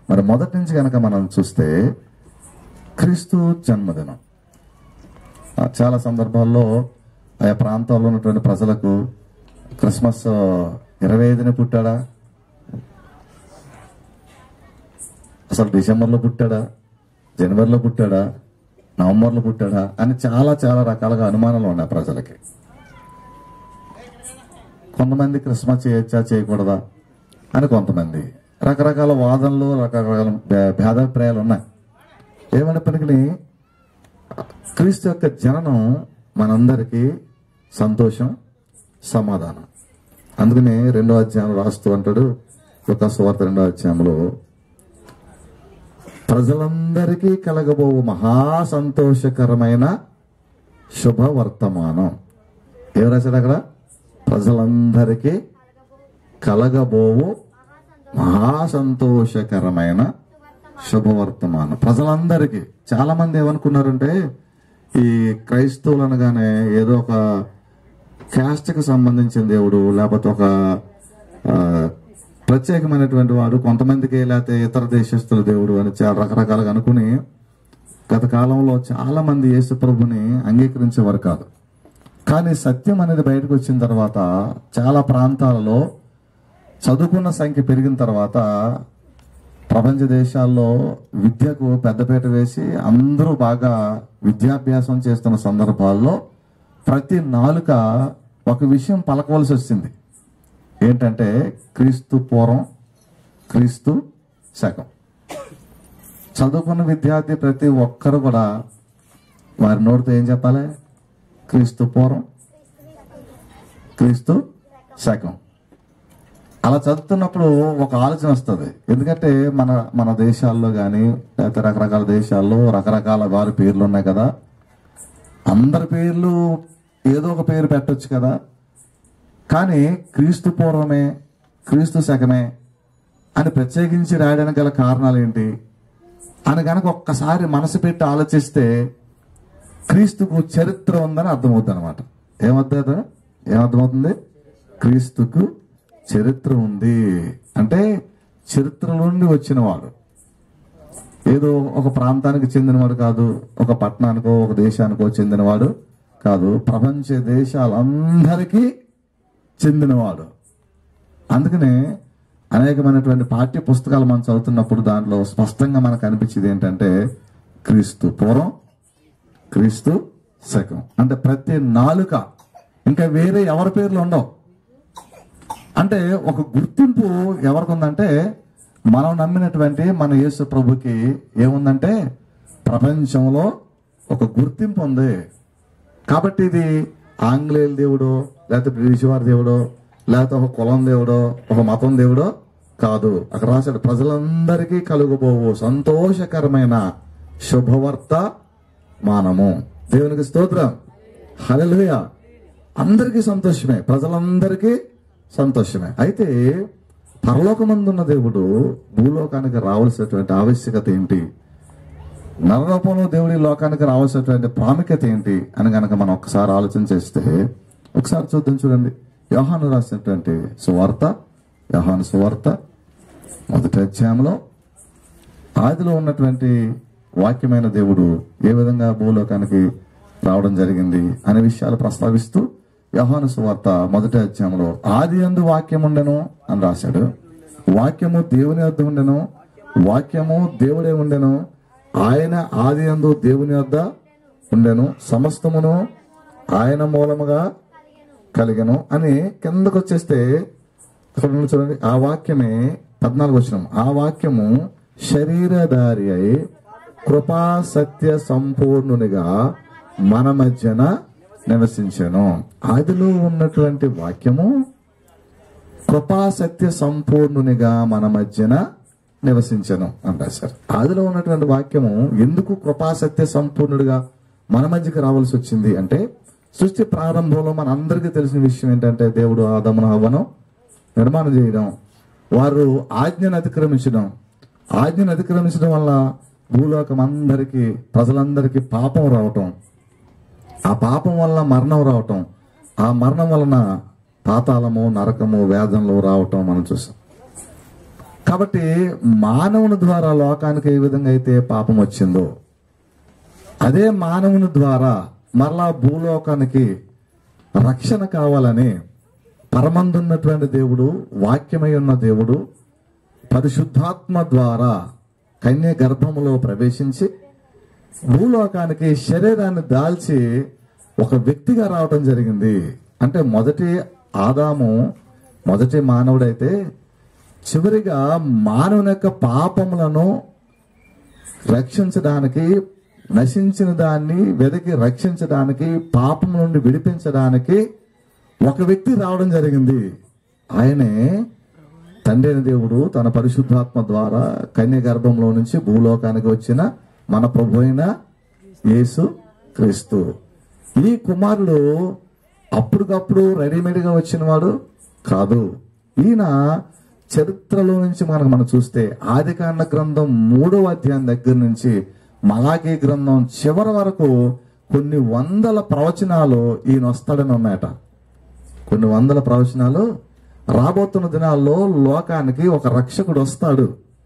మరి మొదటి నుంచి కనుక మనం చూస్తే క్రీస్తు జన్మదినం ఆ, చాలా సందర్భాల్లో ఆయా ప్రాంతాల్లో ఉన్నటువంటి ప్రజలకు క్రిస్మస్ ఇరవై ఐదున పుట్టాడా అసలు డిసెంబర్లో పుట్టాడా జనవరిలో పుట్టాడా నవంబర్లో పుట్టాడా అని చాలా చాలా రకాలుగా అనుమానాలు ఉన్నాయి ప్రజలకి కొంతమంది క్రిస్మస్ చేయొచ్చా చేయకూడదా అని కొంతమంది రకరకాల వాదనలు రకరకాల భే- భేదాభిప్రాయాలు ఉన్నాయి ఏమైనప్పటికీ క్రీస్తు యొక్క జననం మనందరికీ సంతోషం సమాధానం అందుకనే రెండో అధ్యాయం రాస్తూ అంటాడు ఒక సువార్త రెండో అధ్యాయంలో ప్రజలందరికీ కలగబోవు మహా సంతోషకరమైన శుభవర్తమానం ఏం రాశాడు అక్కడ ప్రజలందరికీ కలగబోవు మహా సంతోషకరమైన శుభవర్తమానం ప్రజలందరికీ చాలా మంది ఏమనుకున్నారంటే ఈ క్రైస్తవులు అనగానే ఏదో ఒక caste కి సంబంధించిన దేవుడు లేకపోతే ఒక ఆ, ప్రత్యేకమైనటువంటి వాడు కొంతమందికి లేకపోతే ఇతర దేశస్తుల దేవుడు అని చాలా రకరకాలుగా అనుకుని గత కాలంలో చాలా మంది యేసు ప్రభుని అంగీకరించేవారు కాదు కానీ సత్యం అనేది బయటకు వచ్చిన తర్వాత చాలా ప్రాంతాలలో చదువుకున్న సంఖ్య పెరిగిన తర్వాత ప్రపంచ దేశాల్లో విద్యకు పెద్దపీట వేసి అందరూ బాగా విద్యాభ్యాసం చేస్తున్న సందర్భాల్లో ప్రతి నాలుక ఒక విషయం పలకవలసి వచ్చింది ఏంటంటే క్రీస్తు పూర్వం క్రీస్తు శకం చదువుకున్న విద్యార్థి ప్రతి ఒక్కరు కూడా వారి నోటితో ఏం చెప్పాలి క్రీస్తు పూర్వం క్రీస్తు శకం అలా చదువుతున్నప్పుడు ఒక ఆలోచన వస్తుంది ఎందుకంటే మన మన దేశాల్లో కానీ లేకపోతే రకరకాల దేశాల్లో రకరకాల వారి పేర్లు ఉన్నాయి కదా అందరి పేర్లు ఏదో ఒక పేరు పెట్టొచ్చు కదా కానీ క్రీస్తు పూర్వమే క్రీస్తు శకమే అని ప్రత్యేకించి రాయడానికి గల కారణాలు ఏంటి అని కనుక ఒక్కసారి మనసు పెట్టి ఆలోచిస్తే క్రీస్తుకు చరిత్ర ఉందని అర్థమవుతుంది అనమాట ఏమవుతుంది ఏమర్థమవుతుంది క్రీస్తుకు చరిత్ర ఉంది అంటే చరిత్ర నుండి వచ్చినవాడు ఏదో ఒక ప్రాంతానికి చెందినవాడు కాదు ఒక పట్టణానికో ఒక దేశానికో చెందినవాడు కాదు ప్రపంచ దేశాలందరికీ చెందినవాడు అందుకనే అనేకమైనటువంటి పాఠ్య పుస్తకాలు మనం చదువుతున్నప్పుడు దాంట్లో స్పష్టంగా మనకు అనిపించేది ఏంటంటే క్రీస్తు పూర్వం క్రీస్తు శకం అంటే ప్రతి నాలుక ఇంకా వేరే ఎవరి పేర్లు ఉండవు అంటే ఒక గుర్తింపు ఎవరికి ఉందంటే మనం నమ్మినటువంటి మన యేసు ప్రభుకి ఏముందంటే ప్రపంచంలో ఒక గుర్తింపు ఉంది కాబట్టి ఇది ఆంగ్లేయుల దేవుడో లేకపోతే బ్రిటిష్ వారి దేవుడో లేకపోతే ఒక కులం దేవుడో ఒక మతం దేవుడో కాదు అక్కడ రాశాడు ప్రజలందరికీ కలుగుబోవు సంతోషకరమైన శుభవార్త మానము దేవునికి స్తోత్రం హల్లెలూయ అందరికీ సంతోషమే ప్రజలందరికీ సంతోషమే అయితే పరలోకమందున్న దేవుడు భూలోకానికి రావాల్సినటువంటి ఆవశ్యకత ఏంటి నరరూపంలో దేవుడి లోకానికి రావాల్సినటువంటి ప్రాముఖ్యత ఏంటి అని గనక మనం ఒకసారి ఆలోచన చేస్తే ఒకసారి చూద్దాం చూడండి యోహాను రాసినటువంటి సువార్త యోహాను సువార్త మొదటి అధ్యాయంలో ఆదిలో ఉన్నటువంటి వాక్యమైన దేవుడు ఏ విధంగా భూలోకానికి రావడం జరిగింది అనే విషయాలు ప్రస్తావిస్తూ యోహాను సువార్త మొదటి అధ్యాయంలో ఆది అందు వాక్యం ఉండెను అని రాశాడు వాక్యము దేవుని వద్ద ఉండెను వాక్యము దేవుడే ఉండెను ఆయన ఆది అందు దేవుని వద్ద ఉండెను సమస్తమును ఆయన మూలముగా కలిగను అని కిందకు వచ్చేస్తే అక్కడ ఉన్న చూడండి ఆ వాక్యమే పద్నాలుగు వచ్చిన ఆ వాక్యము శరీరధారి అయి కృపా సత్య సంపూర్ణునిగా మన మధ్యన నివసించాను ఆదిలో ఉన్నటువంటి వాక్యము కృపా సత్య సంపూర్ణునిగా మన మధ్యన నివసించను అని రాశారు ఆదిలో ఉన్నటువంటి వాక్యము ఎందుకు కృపా సత్య సంపూర్ణుడిగా మన మధ్యకి రావాల్సి వచ్చింది అంటే సృష్టి ప్రారంభంలో మన అందరికీ తెలిసిన విషయం ఏంటంటే దేవుడు ఆదమును హవ్వను నిర్మాణం చేయడం వారు ఆజ్ఞను అతిక్రమించడం ఆజ్ఞను అతిక్రమించడం వల్ల భూలోకం అందరికీ ప్రజలందరికీ పాపం రావటం ఆ పాపం వలన మరణం రావటం ఆ మరణం వలన పాతాళము నరకము వేదనలు రావటం మనం చూసాం కాబట్టి మానవుని ద్వారా లోకానికి ఏ విధంగా అయితే పాపం వచ్చిందో అదే మానవుని ద్వారా మరలా భూలోకానికి రక్షణ కావాలని పరమందున్నటువంటి దేవుడు వాక్యమై ఉన్న దేవుడు పరిశుద్ధాత్మ ద్వారా కన్య గర్భములో ప్రవేశించి భూలోకానికి శరీరాన్ని దాల్చి ఒక వ్యక్తిగా రావటం జరిగింది అంటే మొదటి ఆదాము మొదటి మానవుడైతే చివరిగా మానవుని యొక్క పాపములను రక్షించడానికి నశించిన దాన్ని వెతికి రక్షించడానికి పాపం నుండి విడిపించడానికి ఒక వ్యక్తి రావడం జరిగింది ఆయనే తండ్రి అయిన దేవుడు తన పరిశుద్ధాత్మ ద్వారా కన్య గర్భంలో నుంచి భూలోకానికి వచ్చిన మన ప్రభు అయిన యేసు క్రీస్తు ఈ కుమారుడు అప్పటికప్పుడు రెడీమేడ్గా వచ్చినవాడు కాదు ఈయన చరిత్రలో నుంచి మనకు మనం చూస్తే ఆదికాండ గ్రంథం మూడవ అధ్యాయం దగ్గర నుంచి మలాఖీ గ్రంథం చివరి వరకు కొన్ని వందల ప్రవచనాలు ఈయన వస్తాడని ఉన్నాయట కొన్ని వందల ప్రవచనాలు రాబోతున్న దినాల్లో లోకానికి ఒక రక్షకుడు వస్తాడు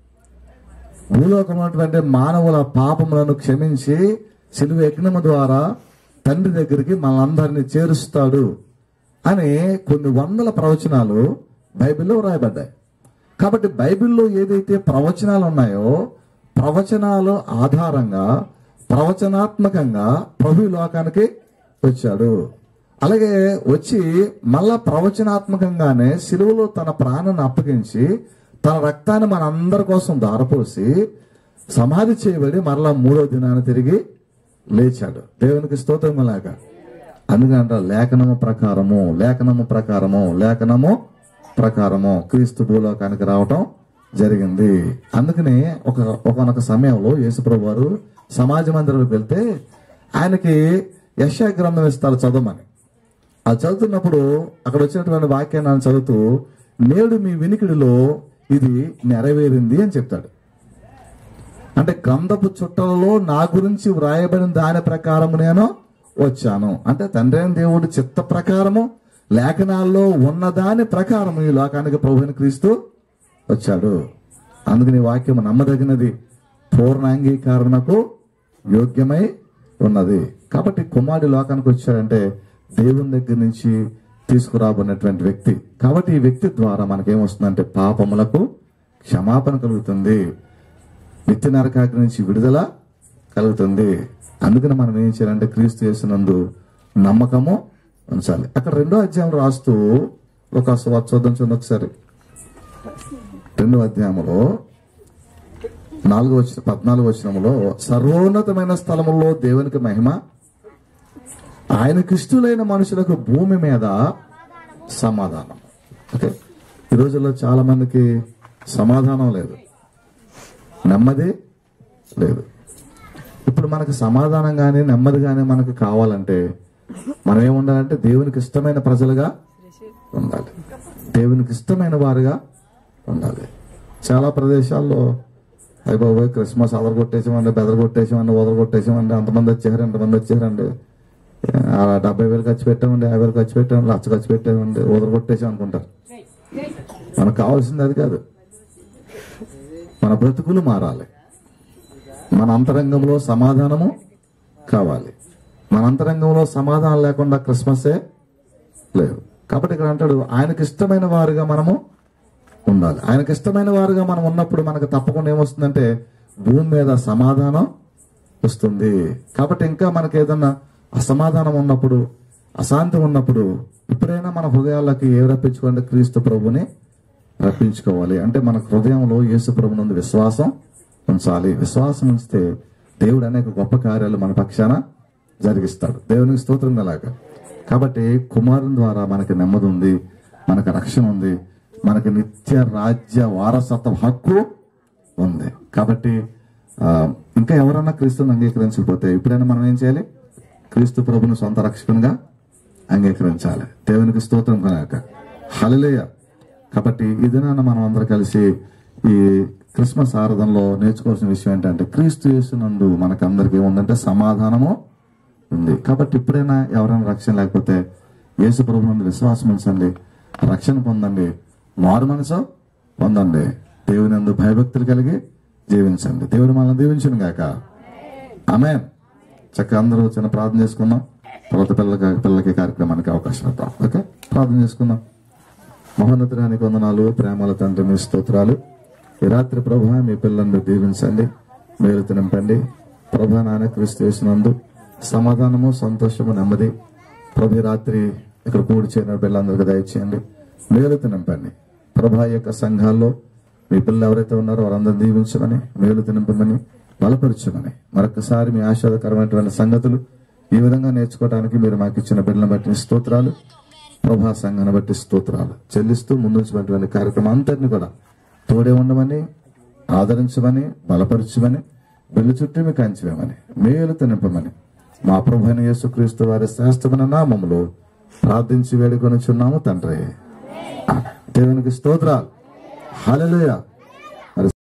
భూలోకం ఉన్నటువంటి మానవుల పాపములను క్షమించి సిలువ యజ్ఞము ద్వారా తండ్రి దగ్గరికి మనందరినీ చేరుస్తాడు అని కొన్ని వందల ప్రవచనాలు బైబిల్లో రాయబడ్డాయి కాబట్టి బైబిల్లో ఏదైతే ప్రవచనాలు ఉన్నాయో ప్రవచనాలు ఆధారంగా ప్రవచనాత్మకంగా ప్రభు ఈ లోకానికి వచ్చాడు అలాగే వచ్చి మళ్ళా ప్రవచనాత్మకంగానే సిలువలో తన ప్రాణాన్ని అప్పగించి తన రక్తాన్ని మన అందరి కోసం దారపోసి సమాధి చేయబడి మరలా మూడో దినాన్ని తిరిగి లేచాడు దేవునికి స్తోత్రం లాగా అందుకంట లేఖనము ప్రకారము లేఖనము ప్రకారము లేఖనము ప్రకారము క్రీస్తు భూలోకానికి రావటం జరిగింది అందుకనే ఒక ఒకనొక సమయంలో యేసుప్రభు వారు సమాజ మందిరంలోకి వెళ్తే ఆయనకి యశా గ్రంథం ఇస్తారు చదవమని అది చదువుతున్నప్పుడు అక్కడ వచ్చినటువంటి వాక్యాన్ని ఆయన చదువుతూ నేడు మీ వినికిడిలో ఇది నెరవేరింది అని చెప్తాడు అంటే గ్రంథపు చుట్టలలో నా గురించి వ్రాయబడిన దాని ప్రకారము నేను వచ్చాను అంటే తండ్రి అయిన దేవుడి చిత్త ప్రకారము లేఖనాల్లో ఉన్న దాని ప్రకారము ఈ లోకానికి ప్రభుని క్రీస్తు వచ్చాడు అందుకని ఈ వాక్యం నమ్మదగినది పూర్ణాంగీకరణకు యోగ్యమై ఉన్నది కాబట్టి కుమారుడు లోకానికి వచ్చాడంటే దేవుని దగ్గర నుంచి తీసుకురాబడినటువంటి వ్యక్తి కాబట్టి ఈ వ్యక్తి ద్వారా మనకేమొస్తుందంటే పాపములకు క్షమాపణ కలుగుతుంది నిత్య నరకాగ్ని నుంచి విడుదల కలుగుతుంది అందుకని మనం ఏం చేయాలంటే క్రీస్తు చేసినందు నమ్మకము ఉంచాలి అక్కడ రెండో అధ్యాయం రాస్తూ ఒక స్వ- చూద్దాం చూడండి ఒకసారి రెండో అధ్యాయంలో నాలుగో వచ్చిన పద్నాలుగు వచనంలో సర్వోన్నతమైన స్థలములో దేవునికి మహిమ ఆయన క్రిస్తులైన మనుషులకు భూమి మీద సమాధానం ఓకే ఈ రోజుల్లో చాలా మందికి సమాధానం లేదు నెమ్మది లేదు ఇప్పుడు మనకు సమాధానం కానీ నెమ్మది కానీ మనకు కావాలంటే మనం ఏముండాలంటే దేవునికి ఇష్టమైన ప్రజలుగా ఉండాలి దేవునికి ఇష్టమైన వారుగా ఉండాలి చాలా ప్రదేశాల్లో అయ్య బాబోయ్ క్రిస్మస్ అదరగొట్టేసామండి బెదరగొట్టేసామండి వదలగొట్టేసామండి అంతమంది వచ్చారు ఎంతమంది వచ్చారండి ఆ డెబ్బై వేలు ఖర్చు పెట్టామండి యాభై వేలు ఖర్చు పెట్టామండి లక్ష ఖర్చు పెట్టామండి వదలగొట్టేసాం అనుకుంటారు మనకు కావాల్సింది అది కాదు మన బ్రతుకులు మారాలి మన అంతరంగంలో సమాధానము కావాలి మన అంతరంగంలో సమాధానం లేకుండా క్రిస్మసే లేదు కాబట్టి ఇక్కడ అంటాడు ఆయనకి ఇష్టమైన వారుగా మనము ఉండాలి ఆయనకి ఇష్టమైన వారుగా మనం ఉన్నప్పుడు మనకు తప్పకుండా ఏమొస్తుందంటే భూమి మీద సమాధానం వస్తుంది కాబట్టి ఇంకా మనకి ఏదన్నా అసమాధానం ఉన్నప్పుడు అశాంతి ఉన్నప్పుడు ఇప్పుడైనా మన హృదయాలకి ఏ రప్పించుకోండి క్రీస్తు ప్రభుని రప్పించుకోవాలి అంటే మన హృదయంలో యేసు ప్రభు నుండి విశ్వాసం ఉంచాలి విశ్వాసం ఉంచితే దేవుడు అనేక గొప్ప కార్యాలు మన పక్షాన జరిగిస్తాడు దేవునికి స్తోత్రం అలాగా కాబట్టి కుమారుని ద్వారా మనకి నెమ్మది ఉంది మనకు రక్షణ ఉంది మనకి నిత్య రాజ్య వారసత్వ హక్కు ఉంది కాబట్టి ఆ, ఇంకా ఎవరన్నా క్రీస్తుని అంగీకరించకపోతే ఇప్పుడైనా మనం ఏం చేయాలి క్రీస్తు ప్రభుని సొంత రక్షకునిగా అంగీకరించాలి దేవునికి స్తోత్రం కనుక హలిలేయ కాబట్టి ఈ దినాన మనం అందరం కలిసి ఈ క్రిస్మస్ ఆరాధనలో నేర్చుకోవాల్సిన విషయం ఏంటంటే క్రీస్తు యేసునందు మనకందరికీ ఏముందంటే సమాధానము ఉంది కాబట్టి ఇప్పుడైనా ఎవరైనా రక్షణ లేకపోతే యేసు ప్రభు నుండి విశ్వాసం ఉంచండి రక్షణ పొందండి మారు మనసు పొందండి దేవుని అందు భయభక్తులు కలిగి జీవించండి దేవుడు మనల్ని దీవించను గాక ఆమె చక్కగా అందరూ చిన్న ప్రార్థన చేసుకుందాం తర్వాత పిల్లలకి పిల్లలకి కార్యక్రమానికి అవకాశం ఇద్దాం ఓకే ప్రార్థన చేసుకుందాం మహోన్నతరానికి వందనాలు ప్రేమల తండ్రి మీ స్తోత్రాలు ఈ రాత్రి ప్రభా మీ పిల్లల్ని మీరు దీవించండి మేలు తినంపండి ప్రభా నాన్న క్రీస్తు చేసినందు సమాధానము సంతోషము నెమ్మది ప్రభు ఈ రాత్రి ఇక్కడ కూడి చేరిన పిల్లలందరికీ దయచేయండి మేలు తినంపండి ప్రభా యొక్క సంఘాల్లో మీ పిల్లలు ఎవరైతే ఉన్నారో వారందరూ దీవించమని మేలు తినంపమని బలపరచమని మరొకసారి మీ ఆశాదకరమైనటువంటి సంగతులు ఈ విధంగా నేర్చుకోవడానికి మీరు మాకు ఇచ్చిన బిడ్డలను బట్టి స్తోత్రాలు ప్రభా సంఘాన్ని బట్టి స్తోత్రాలు చెల్లిస్తూ ముందుంచినటువంటి కార్యక్రమం అంతటిని కూడా తోడే ఉండమని ఆదరించమని బలపరచమని బిల్లు చుట్టూ మీకు కంచివేమని మేలు తినిపమని మా ప్రభు అయిన యేసుక్రీస్తు వారి శ్రేష్టమైన నామములో ప్రార్థించి వేడుకొని చున్నాము తండ్రి దేవునికి స్తోత్రాలు హల్లెలూయా